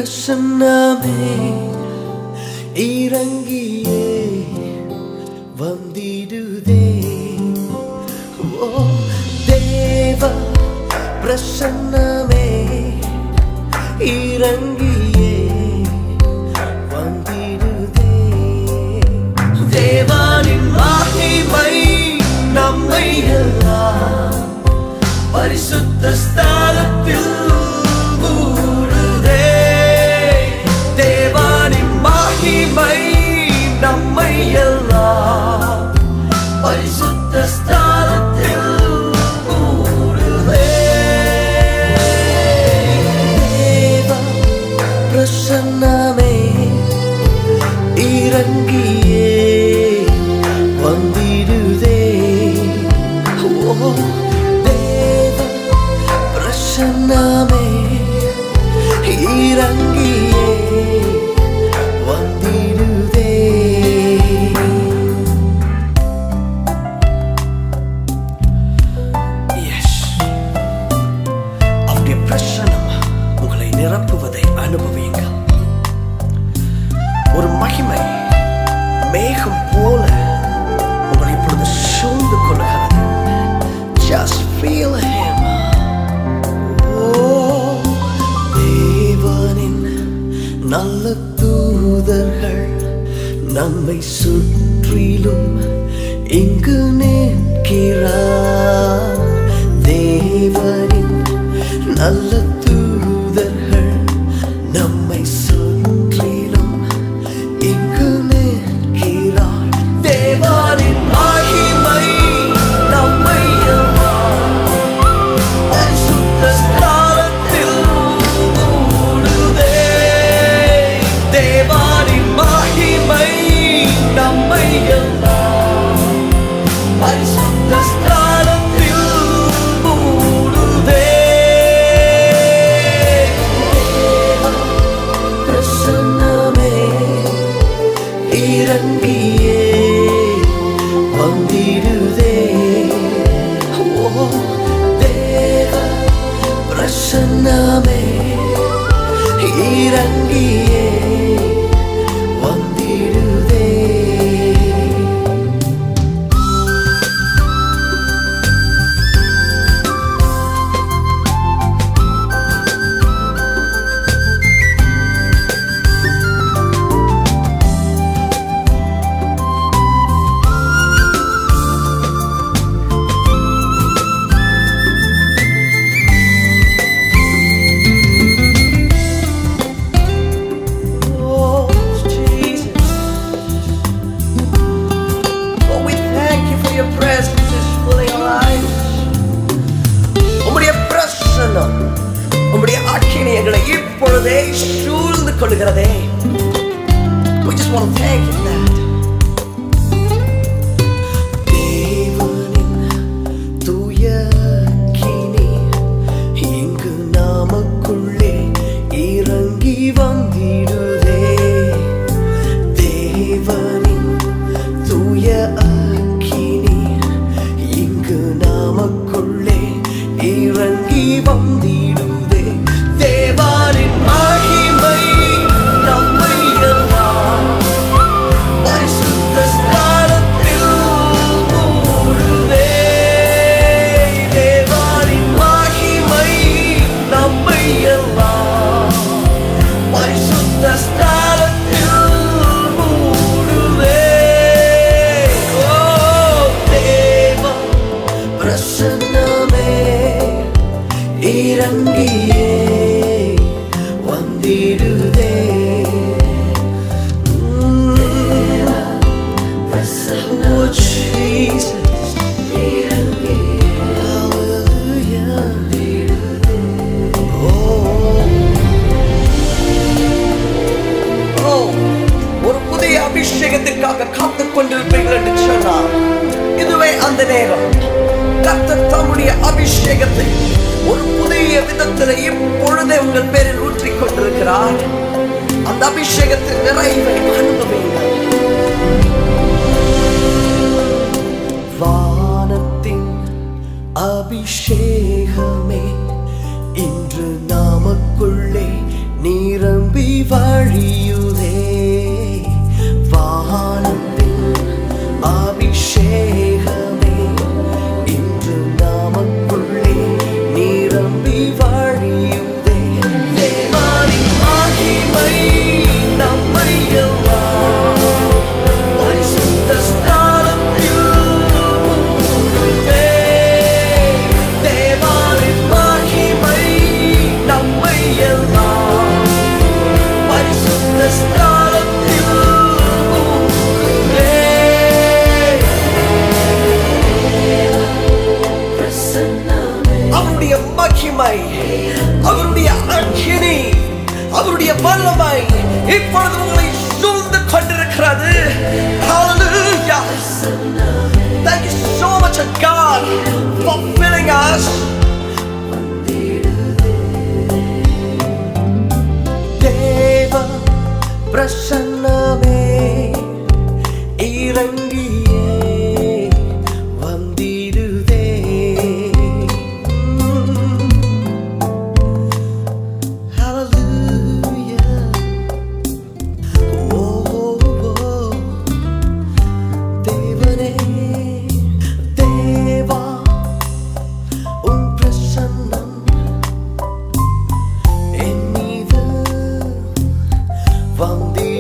பிரசன்னமே இறங்கியே வந்திடுதே ஓ தேவ பிரசன்னமே இறங்கியே வந்திடுதே தேவானின் மகிமை நம்மை எல்லாம் பரிசுத்த ஸ்தானத்தில் ஊறுதே தேவானின் மகிமை நம்மை எல்லாம் பரிசுத்த ஸ்தானத்தில் ஊறுதே தேவ பிரசன்னமே இறங்கியே வந்திடுதே ஓ தேவ பிரசன்னமே இறங்கியே வந்திடுதே Yes. அவருடைய பிரசன்னம் உங்களை நிரப்புவதை அனுபவியுங்கள் ஒரு மகிமை மேகம் போல உங்களை இப்பொழுது சூழ்ந்து கொள்கிறது just feel him ஓ தேவனின் நல்ல தூதர்கள் நம்மை சுற்றிலும் இங்கு நிற்கிறார் தேவனின் நல்ல தூதர்கள் நம்மை சுற்றிலும் இங்கு நிற்கிறார் தேவனின் மகிமை நம்மை எல்லாம் பரிசுத்த ஸ்தானத்தில் மூடுதே. தேவனின் மகிமை நம்மை எல்லாம் பரிசுத்த ஸ்தானத்தில் மூடுதே. பிரசன்னமே இறங்கியே வந்திடுதே ஓ தேவ பிரசன்னமே இறங்கியே வந்திடுதே Oh, Jesus. Lord, we thank you for your presence is filling our lives. உம்முடைய பிரசன்னம் உம்முடைய ஆட்சியை எங்களை இப்பொழுதே சூழ்ந்து கொள்கிறதே We just want to thank you for that. தேவனின் தூய கினி இங்கு நாமக்குள்ளே இறங்கி வந்திடுதே தேவனின் தூய அக்கினி இங்கு நாமக்குள்ளே இறங்கி வந்திடுதே தேவானின் மகிமை நம்மை எல்லாம் பரிசுத்த ஸ்தானத்தில் மூடுதே. தேவனின் மகிமை நம்மை எல்லாம் பரிசுத்த ஸ்தானத்தில் மூடுதே. ஓ, தேவ பிரசன்னமே இறங்கியே வந்திடுதே Oh, Jesus. Hallelujah. Oh. Oh, ஒரு புதிய அபிஷேகத்திற்காக காத்துக் கொண்டிருப்பீர்கள் என்று சொன்னார் இதுவே அந்த நேரம் கர்த்தர் தம்முடைய அபிஷேகத்தை ஒரு புதிய விதத்தில் இப்பொழுதே உங்கள் பேரில் ஊற்றிக் கொண்டிருக்கிறார் அந்த அபிஷேகத்தின் நிறைவை அனுபவியுங்கள் வானத்தின் அபிஷேகமே இன்று நாமக்குள்ளே நிரம்பி அது உங்களை சூழ்ந்து கொண்டிருக்கிறது Hallelujah. Thank you so much, God, for filling us. தேவ பிரசன்னமே இறங்கியே வந்திடுதே Hallelujah. Oh, oh. தேவனே தேவா உன் பிரசன்னம் என் மீது வந்தே